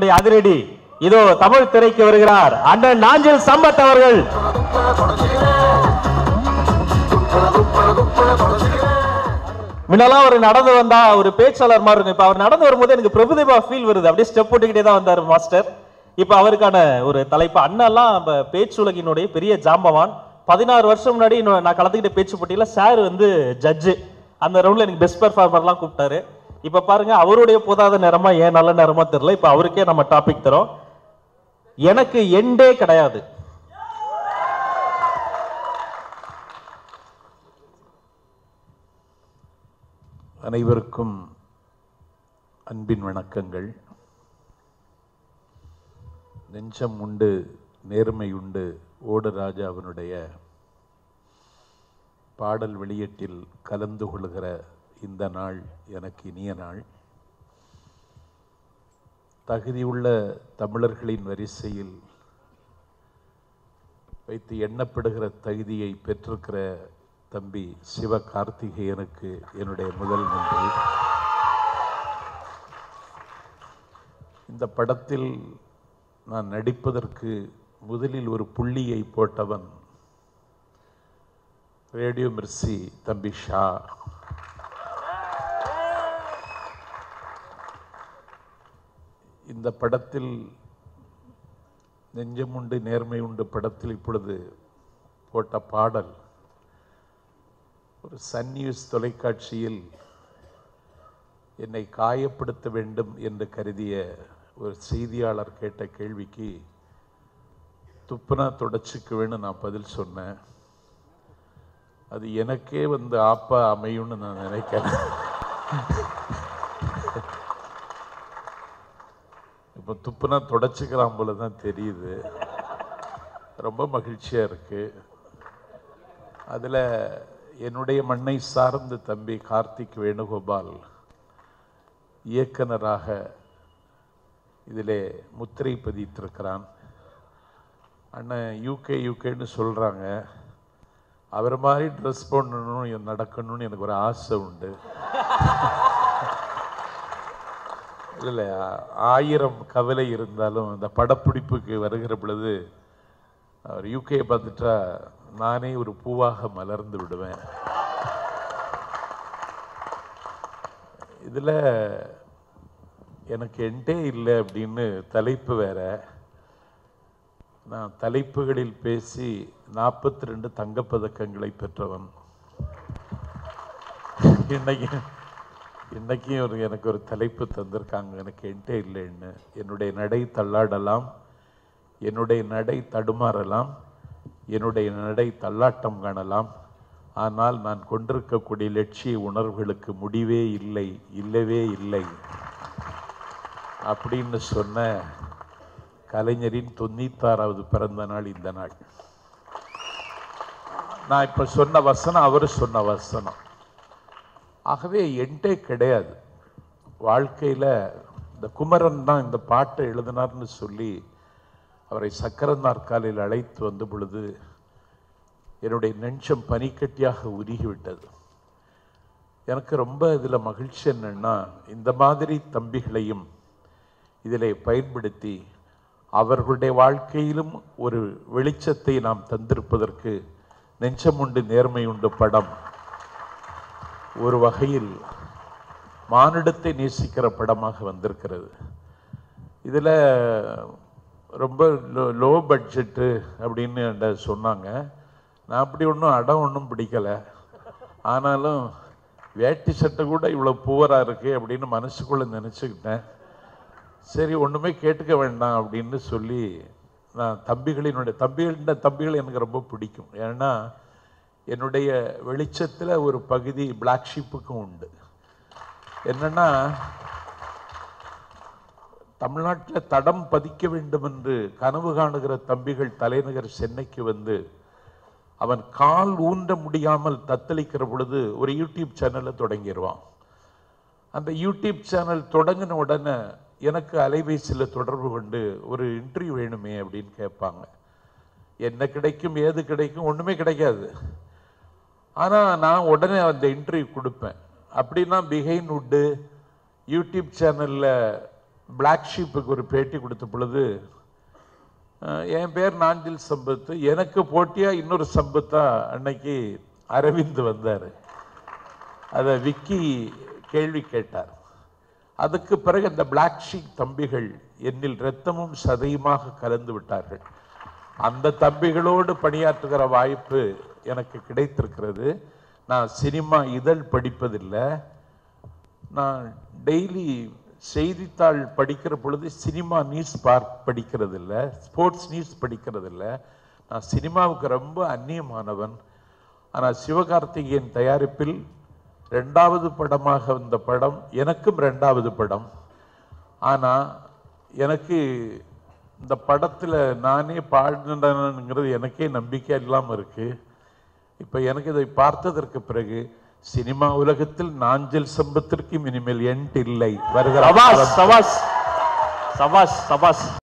அவர்களுடைய அதிரடி இதோ தமிழ் திரைக்கு வருகிறார் அண்ணன் நாஞ்சில் சம்பத் அவர்கள் முன்னெல்லாம் அவர் நடந்து வந்தா ஒரு பேச்சாளர் மாதிரி இருக்கும் இப்ப அவர் நடந்து வரும்போது எனக்கு பிரபுதேவா ஃபீல் வருது அப்படியே ஸ்டெப் போட்டுக்கிட்டே தான் வந்தார் மாஸ்டர் இப்ப அவருக்கான ஒரு தலைப்பு அண்ணெல்லாம் நம்ம பேச்சுலகினுடைய பெரிய ஜாம்பவான் பதினாறு வருஷம் முன்னாடி இன்னும் நான் கலந்துக்கிட்ட பேச்சு போட்டியில சார் வந்து ஜட்ஜு அந்த ரவுண்ட்ல எனக்கு பெஸ்ட் பெர்ஃபார்மர்லாம் கூப்பிட்டாரு இப்ப பாருங்க அவருடைய போதாத நேரமா ஏன் நல்ல நேரமா தெரியல இப்ப அவருக்கே நம்ம டாபிக் தரோம் எனக்கு எண்டே கிடையாது அனைவருக்கும் அன்பின் வணக்கங்கள் நெஞ்சம் உண்டு நேர்மை உண்டு ஓடு ராஜாவினுடைய பாடல் வெளியீட்டில் கலந்து கொள்கிற இந்த நாள் எனக்கு இனிய நாள் தகுதியுள்ள தமிழர்களின் வரிசையில் வைத்து எண்ணப்படுகிற தகுதியை பெற்றிருக்கிற தம்பி சிவ கார்த்திகேயனுக்கு என்னுடைய முதல் நன்றி இந்த படத்தில் நான் நடிப்பதற்கு முதலில் ஒரு புள்ளியை போட்டவன் ரேடியோ மிர்சி தம்பி ஷா இந்த படத்தில் நெஞ்சம் உண்டு நேர்மை உண்டு படத்தில் இப்பொழுது போட்ட பாடல் ஒரு சன் நியூஸ் தொலைக்காட்சியில் என்னை காயப்படுத்த வேண்டும் என்று கருதிய ஒரு செய்தியாளர் கேட்ட கேள்விக்கு துப்புனா தொடச்சிக்கு வேணும் நான் பதில் சொன்னேன் அது எனக்கே வந்து ஆப்பா அமையும்னு நான் நினைக்கிறேன் இப்போ துப்புனா தொடச்சிக்கலாம் போல தான் தெரியுது ரொம்ப மகிழ்ச்சியா இருக்கு அதில் என்னுடைய மண்ணை சார்ந்த தம்பி கார்த்திக் வேணுகோபால் இயக்குனராக இதிலே முத்திரை பதித்திருக்கிறான் அண்ணன் யூகே யூகேன்னு சொல்கிறாங்க அவர் மாதிரி ட்ரெஸ் பண்ணணும் நடக்கணும்னு எனக்கு ஒரு ஆசை உண்டு இல்லை இல்லை ஆயிரம் கவலை இருந்தாலும் இந்த படப்பிடிப்புக்கு வருகிற பொழுது அவர் யூகே பார்த்துட்டா நானே ஒரு பூவாக மலர்ந்து விடுவேன் இதில் எனக்கு என்டே இல்லை அப்படின்னு தலைப்பு வேற நான் தலைப்புகளில் பேசி நாற்பத்தி ரெண்டு தங்கப்பதக்கங்களை பெற்றவன் இன்னைக்கு இன்னைக்கும் ஒரு எனக்கு ஒரு தலைப்பு தந்திருக்காங்க எனக்கு என்டே இல்லைன்னு என்னுடைய நடை தள்ளாடலாம் என்னுடைய நடை தடுமாறலாம் என்னுடைய நடை தள்ளாட்டம் காணலாம் ஆனால் நான் கொண்டிருக்கக்கூடிய லட்சிய உணர்வுகளுக்கு முடிவே இல்லை இல்லவே இல்லை அப்படின்னு சொன்ன கலைஞரின் தொண்ணூத்தாறாவது பிறந்த நாள் இந்த நாள் நான் இப்ப சொன்ன வசனம் அவர் சொன்ன வசனம் ஆகவே என்கிட்ட கிடையாது வாழ்க்கையில இந்த குமரன் தான் இந்த பாட்டை எழுதினார்னு சொல்லி அவரை சக்கர நாற்காலில் அழைத்து வந்த பொழுது என்னுடைய நெஞ்சம் பனிக்கட்டியாக உருகிவிட்டது எனக்கு ரொம்ப இதில் மகிழ்ச்சி என்னன்னா இந்த மாதிரி தம்பிகளையும் இதிலே பயன்படுத்தி அவர்களுடைய வாழ்க்கையிலும் ஒரு வெளிச்சத்தை நாம் தந்திருப்பதற்கு நெஞ்சமுண்டு நேர்மை உண்டு படம் ஒரு வகையில் மானிடத்தை நேசிக்கிற படமாக வந்திருக்கிறது இதில் ரொம்ப லோ லோ பட்ஜெட்டு அப்படின்னு என்கிட்ட சொன்னாங்க நான் அப்படி ஒன்றும் அடம் ஒன்றும் பிடிக்கலை ஆனாலும் வேட்டி சட்டை கூட இவ்வளோ புவராக இருக்கு அப்படின்னு மனசுக்குள்ளே நினச்சிக்கிட்டேன் சரி ஒன்றுமே கேட்டுக்க வேண்டாம் அப்படின்னு சொல்லி நான் தம்பிகளினுடைய தம்பிகளின் தம்பிகள் எனக்கு ரொம்ப பிடிக்கும் ஏன்னா என்னுடைய வெளிச்சத்தில் ஒரு பகுதி பிளாக் ஷிப்புக்கும் உண்டு என்னன்னா தமிழ்நாட்டில் தடம் பதிக்க வேண்டும் என்று கனவு காணுகிற தம்பிகள் தலைநகர் சென்னைக்கு வந்து அவன் கால் ஊன்ற முடியாமல் தத்தளிக்கிற பொழுது ஒரு யூடியூப் சேனலை தொடங்கிடுவான் அந்த யூடியூப் சேனல் தொடங்கின உடனே எனக்கு அலைபேசியில் தொடர்பு கொண்டு ஒரு இன்டர்வியூ வேணுமே அப்படின்னு கேட்பாங்க என்ன கிடைக்கும் ஏது கிடைக்கும் ஒன்றுமே கிடைக்காது ஆனால் நான் உடனே அந்த இன்டர்வியூ கொடுப்பேன் அப்படின்னா பிஹைன் வுட்டு யூடியூப் சேனலில் பிளாக் ஷீப்புக்கு ஒரு பேட்டி கொடுத்த பொழுது அஹ், என் பேர் நாஞ்சில் சம்பத்து எனக்கு போட்டியா இன்னொரு சம்பத்தா அன்னைக்கு அரவிந்த் வந்தார் அதை விக்கி கேள்வி கேட்டார் அதுக்கு பிறகு அந்த பிளாக் ஷீப் தம்பிகள் என்னில் இரத்தமும் சதையுமாக கலந்து விட்டார்கள் அந்த தம்பிகளோடு பணியாற்றுகிற வாய்ப்பு எனக்கு கிடைத்திருக்கிறது நான் சினிமா இதழ் படிப்பதில்லை நான் டெய்லி செய்தித்தாள் படிக்கிற பொழுது சினிமா நியூஸ் பார் படிக்கிறது இல்ல ஸ்போர்ட்ஸ் நியூஸ் படிக்கிறது இல்ல நான் சினிமாவுக்கு ரொம்ப அந்நியமானவன் ஆனால் சிவகார்த்திகேயன் தயாரிப்பில் ரெண்டாவது படமாக வந்த படம் எனக்கும் ரெண்டாவது படம் ஆனா எனக்கு இந்த படத்துல நானே பாடினங்கிறது எனக்கே நம்பிக்கை இல்லாம இருக்கு இப்ப எனக்கு இதை பார்த்ததற்கு பிறகு சினிமா உலகத்தில் நாஞ்சல் சம்பத்திற்கும் இனிமேல் எண்ட் இல்லை வருகிற சபாஷ் சபாஷ் சபாஷ் சபாஷ்